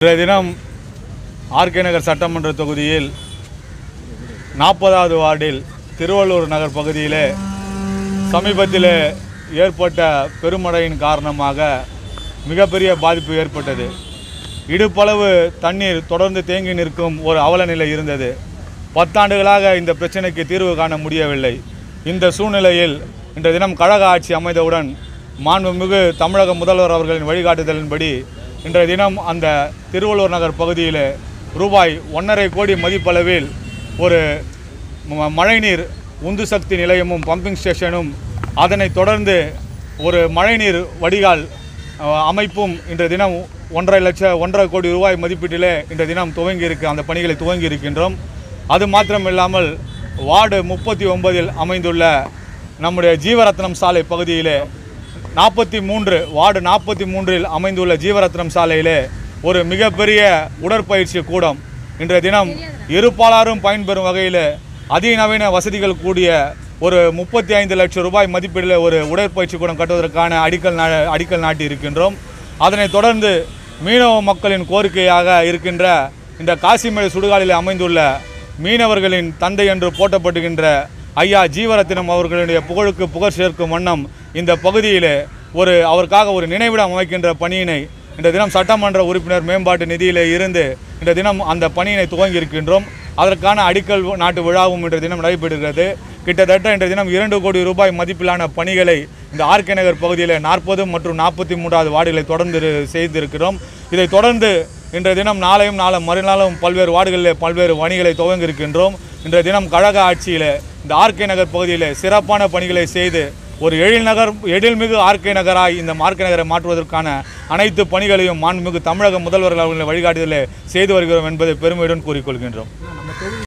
இன்றைய தினம் ஆர்கே நகர் சட்டமன்ற தொகுதியில் நாற்பதாவது வார்டில் திருவள்ளூர் நகர் பகுதியிலே சமீபத்தில் ஏற்பட்ட பெருமழையின் காரணமாக மிகப்பெரிய பாதிப்பு ஏற்பட்டது இடுப்பளவு தண்ணீர் தொடர்ந்து தேங்கி நிற்கும் ஒரு அவல நிலை இருந்தது பத்தாண்டுகளாக இந்த பிரச்சனைக்கு தீர்வு காண முடியவில்லை இந்த சூழ்நிலையில் இன்றைய தினம் கழக ஆட்சி அமைந்தவுடன் மாண்புமிகு தமிழக முதல்வர் அவர்களின் வழிகாட்டுதலின்படி இன்றைய தினம் அந்த திருவள்ளூர் நகர் பகுதியில் ரூபாய் ஒன்றரை கோடி மதிப்பளவில் ஒரு ம- மழைநீர் உந்து சக்தி நிலையமும் பம்பிங் ஸ்டேஷனும் அதனைத் தொடர்ந்து ஒரு மழைநீர் வடிகால் அஹ், அமைப்பும் இன்றைய தினம் ஒன்றரை லட்சம் ஒன்றரை கோடி ரூபாய் மதிப்பீட்டிலே இன்றைய தினம் துவங்கி இருக்கு அந்த பணிகளை துவங்கி இருக்கின்றோம் அது மாத்திரமில்லாமல் வார்டு முப்பத்தி ஒன்பதில் அமைந்துள்ள நம்முடைய ஜீவரத்னம் சாலை பகுதியிலே நாற்பத்தி மூன்று வார்டு நாற்பத்தி மூன்றில் அமைந்துள்ள ஜீவரத்னம் சாலையிலே ஒரு மிகப்பெரிய உடற்பயிற்சி கூடம் இன்றைய தினம் இருப்பாளாரும் பயன்பெறும் வகையில் அதிநவீன வசதிகள் கூடிய ஒரு முப்பத்தி ஐந்து லட்சம் ரூபாய் மதிப்பீடில் ஒரு உடற்பயிற்சி கூடம் கட்டுவதற்கான அடிக்கல் நா அடிக்கல் நாட்டி இருக்கின்றோம் அதனைத் தொடர்ந்து மீனவ மக்களின் கோரிக்கையாக இருக்கின்ற இந்த காசிமேடு சுடுகாலில் அமைந்துள்ள மீனவர்களின் தந்தை என்று போற்றப்படுகின்ற ஐயா ஜீவரத்தினம் அவர்களுடைய புகழுக்கு புகழ் சேர்க்கும் வண்ணம் இந்த பகுதியிலே ஒரு அவருக்காக ஒரு நினைவிடம் அமைக்கின்ற பணியினை இந்த தினம் சட்டமன்ற உறுப்பினர் மேம்பாட்டு நிதியிலே இருந்து இந்த தினம் அந்த பணியினை துவங்கி இருக்கின்றோம் அதற்கான அடிக்கல் நாட்டு விழாவும் இன்றைய தினம் நடைபெறுகிறது கிட்டத்தட்ட இன்றைய தினம் இரண்டு கோடி ரூபாய் மதிப்பிலான பணிகளை இந்த ஆர்கே நகர் பகுதியில் நாற்பது மற்றும் நாற்பத்தி மூன்றாவது வார்டுகளை தொடர்ந்து இரு- செய்திருக்கிறோம் இதை தொடர்ந்து இன்றைய தினம் நாளையும் நாளை மறுநாளும் பல்வேறு வார்டுகளில் பல்வேறு பணிகளை துவங்கி இருக்கின்றோம் இன்றைய தினம் கழக ஆட்சியில் இந்த ஆர்கே நகர் பகுதியில் சிறப்பான பணிகளை செய்து ஒரு எழில் நகர் எழில்மிகு ஆர்கே நகராய் இந்த ஆர்கே நகரை மாற்றுவதற்கான அனைத்து பணிகளையும் மாண்புமிகு தமிழக முதல்வர்கள் அவர்களின் வழிகாட்டுதலை செய்து வருகிறோம் என்பதை பெருமையுடன் கூறிக்கொள்கின்றோம்